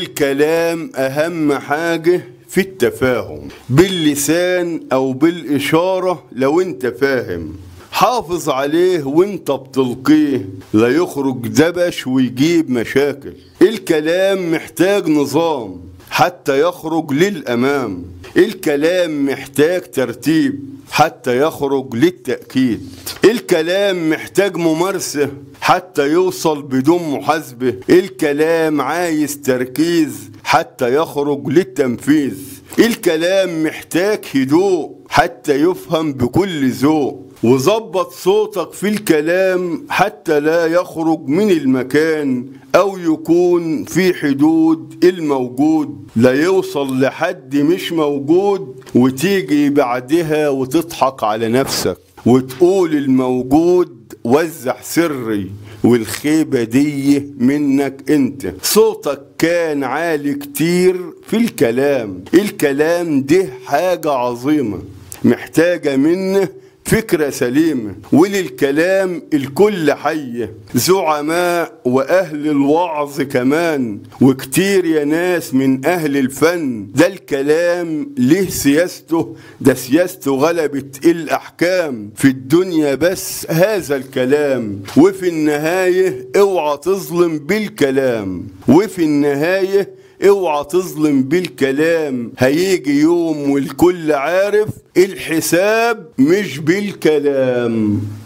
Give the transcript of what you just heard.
الكلام أهم حاجة في التفاهم باللسان أو بالإشارة لو أنت فاهم حافظ عليه وانت بتلقيه لا يخرج دبش ويجيب مشاكل الكلام محتاج نظام حتى يخرج للأمام الكلام محتاج ترتيب حتى يخرج للتأكيد الكلام محتاج ممارسة حتى يوصل بدون محاسبة الكلام عايز تركيز حتى يخرج للتنفيذ الكلام محتاج هدوء حتى يفهم بكل ذوق وظبط صوتك في الكلام حتى لا يخرج من المكان او يكون في حدود الموجود لا يوصل لحد مش موجود وتيجي بعدها وتضحك على نفسك وتقول الموجود وزع سري والخيبة دي منك انت صوتك كان عالي كتير في الكلام الكلام ده حاجة عظيمة محتاجة منه فكرة سليمة وللكلام الكل حي زعماء وأهل الوعظ كمان وكتير يا ناس من أهل الفن ده الكلام ليه سياسته ده سياسته غلبت الأحكام في الدنيا بس هذا الكلام وفي النهاية اوعى تظلم بالكلام وفي النهاية اوعى تظلم بالكلام هيجي يوم والكل عارف الحساب مش بالكلام